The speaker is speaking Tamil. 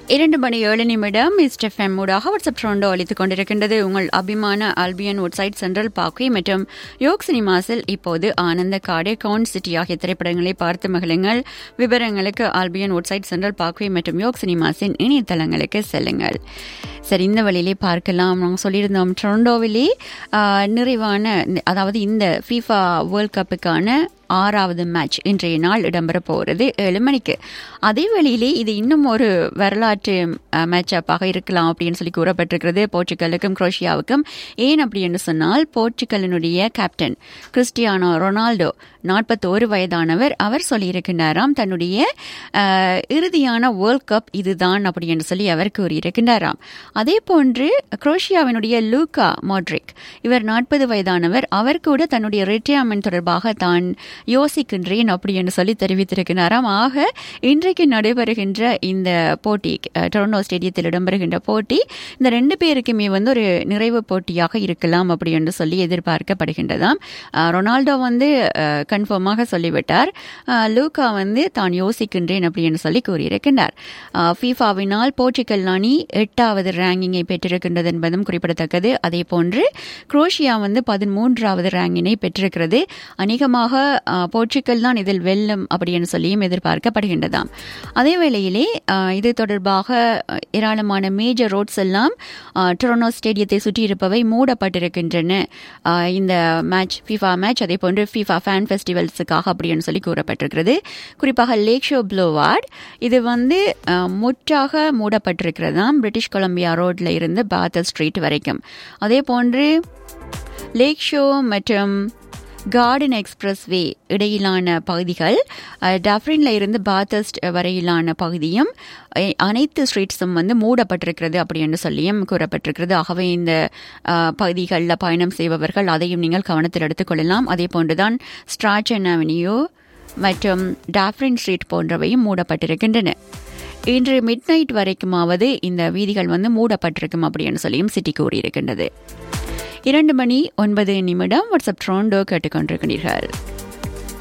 இரண்டு மணி ஏழு நிமிடம் மிஸ்டர் ஃபெம் ஊடாக வாட்ஸ்அப் ட்ரோண்டோ அளித்துக் கொண்டிருக்கின்றது உங்கள் அபிமான ஆல்பியன் உட்சைட் சென்ட்ரல் பாக்வே மற்றும் யோக் சினிமாஸில் இப்போது ஆனந்த காடே கவுண்ட் சிட்டி ஆகிய திரைப்படங்களை பார்த்து மகிழுங்கள் விவரங்களுக்கு ஆல்பியன் உட்சைட் சென்ட்ரல் பாக்வே மற்றும் யோக் சினிமாஸின் இணையதளங்களுக்கு செல்லுங்கள் சரி இந்த வழியிலே பார்க்கலாம் நாங்கள் சொல்லியிருந்தோம் டொரண்டோவிலே ஆஹ், நிறைவான அதாவது இந்த ஃபீஃபா வேர்ல்ட் கப்புக்கான ஆறாவது மேட்ச் இன்றைய நாள் இடம்பெற போகிறது ஏழு மணிக்கு அதே வேளையிலே இது இன்னும் ஒரு வரலாற்று மேட்சப்பாக இருக்கலாம் அப்படின்னு சொல்லி கூறப்பட்டிருக்கிறது போர்ச்சுகலுக்கும் குரோஷியாவுக்கும் ஏன் அப்படின்னு சொன்னால் போர்ச்சுகலினுடைய கேப்டன் கிறிஸ்டியானோ ரொனால்டோ நாற்பத்தோரு வயதானவர் அவர் சொல்லியிருக்கின்றாராம் தன்னுடைய அஹ், இறுதியான வேர்ல்ட் கப் இதுதான் அப்படின்னு சொல்லி அவர் கூறியிருக்கின்றாராம் அதே போன்று குரோஷியாவினுடைய லூகா மாட்ரிக் இவர் நாற்பது வயதானவர் அவர் கூட தன்னுடைய ரிட்டையர்மெண்ட் தொடர்பாக தான் யோசிக்கின்றேன் அப்படி என்று சொல்லி தெரிவித்திருக்கிறாராம் ஆக இன்றைக்கு நடைபெறுகின்ற இந்த போட்டி அஹ், டொரண்டோ ஸ்டேடியத்தில் இடம்பெறுகின்ற போட்டி இந்த ரெண்டு பேருக்குமே வந்து ஒரு நிறைவு போட்டியாக இருக்கலாம் அப்படி என்று சொல்லி எதிர்பார்க்கப்படுகின்றதாம் அஹ், ரொனால்டோ வந்து கன்ஃபார்மாக சொல்லிவிட்டார் அஹ், லூகா வந்து தான் யோசிக்கின்றேன் அப்படி என்று சொல்லி கூறியிருக்கின்றார் அஹ், ஃபீஃபாவினால் போர்ச்சுகல் அணி எட்டாவது ரேங்கிங்கை பெற்றிருக்கின்றது என்பதும் குறிப்பிடத்தக்கது அதே போன்று குரோஷியா வந்து பதிமூன்றாவது ரேங்கினை பெற்றிருக்கிறது அநேகமாக அஹ், போர்ச்சுகல் தான் இதில் வெல்லும் அப்படின்னு சொல்லியும் எதிர்பார்க்கப்படுகின்றதாம் அதே வேளையிலே அஹ், இது தொடர்பாக அஹ், ஏராளமான மேஜர் ரோட்ஸ் எல்லாம் அஹ், டொரண்டோ ஸ்டேடியத்தை சுற்றியிருப்பவை மூடப்பட்டிருக்கின்றன அஹ், இந்த மேட்ச் ஃபீஃபா மேட்ச் அதே போன்று ஃபீஃபா ஃபேன் ஃபெஸ்டிவல்ஸுக்காக அப்படின்னு சொல்லி கூறப்பட்டிருக்கிறது குறிப்பாக லேக் ஷோ ப்ளோவார்ட் இது வந்து அஹ், முற்றாக மூடப்பட்டிருக்கிறதாம் பிரிட்டிஷ் கொலம்பியா ரோட்ல இருந்து பாத்தர் ஸ்ட்ரீட் வரைக்கும் அதே போன்று லேக் ஷோ மற்றும் கார்டன் எக்ஸ்பிரஸ் வே இடையிலான பகுதிகள் அஹ், டஃப்ரின்ல இருந்து பாத்தஸ்ட் வரையிலான பகுதியும் அஹ், அனைத்து ஸ்ட்ரீட்ஸும் வந்து மூடப்பட்டிருக்கிறது அப்படின்னு சொல்லியும் கூறப்பட்டிருக்கிறது ஆகவே இந்த அஹ், பகுதிகளில் பயணம் செய்பவர்கள் அதையும் நீங்கள் கவனத்தில் எடுத்துக்கொள்ளலாம் அதே போன்றுதான் ஸ்ட்ராச்சன் அவென்யூ மற்றும் டாஃப்ரின் ஸ்ட்ரீட் போன்றவையும் மூடப்பட்டிருக்கின்றன இன்று மிட் நைட் வரைக்குமாவது இந்த வீதிகள் வந்து மூடப்பட்டிருக்கும் அப்படின்னு சொல்லியும் சிட்டி கூறியிருக்கின்றது இரண்டு மணி ஒன்பது நிமிடம் வாட்ஸ்அப் ட்ரோண்டோ கேட்டுக்கொண்டிருக்கிறீர்கள்